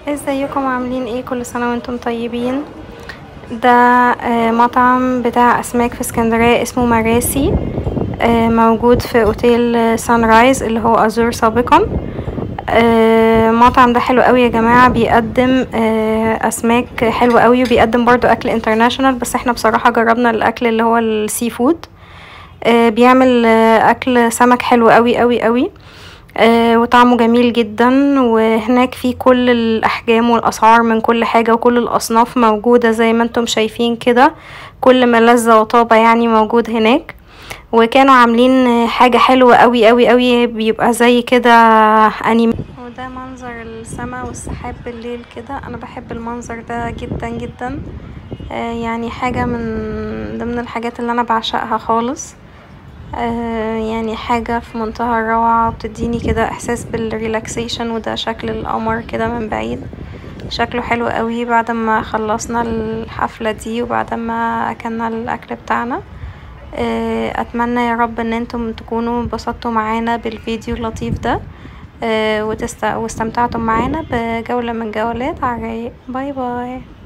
ازيكم عاملين ايه كل سنة وانتم طيبين ده آه، مطعم بتاع اسماك في اسكندرية اسمه مراسي آه، موجود في اوتيل سان رايز اللي هو ازور سابقا آه، المطعم ده حلو قوي يا جماعة بيقدم آه، اسماك حلوة قوي وبيقدم برضو اكل انترناشونال بس احنا بصراحة جربنا الاكل اللي هو السي فود آه، بيعمل آه، اكل سمك حلو قوي قوي قوي آه، وطعمه جميل جدا وهناك في كل الاحجام والاسعار من كل حاجة وكل الاصناف موجودة زي ما انتم شايفين كده كل ما لذ وطاب يعني موجود هناك وكانوا عاملين حاجة حلوة قوي قوي قوي بيبقى زي كده انيمي وده منظر السماء والسحاب بالليل كده انا بحب المنظر ده جدا جدا آه، يعني حاجة من ضمن الحاجات اللي انا بعشقها خالص آه، يعني حاجة في منتهى الروعة بتديني كده احساس بالريلاكسيشن وده شكل القمر كده من بعيد شكله حلو قوي بعد ما خلصنا الحفلة دي وبعد ما اكلنا الاكل بتاعنا آه، اتمنى يا رب ان انتم تكونوا انبسطتوا معانا بالفيديو اللطيف ده آه، وتست... واستمتعتم معانا بجولة من جولات عرايق باي باي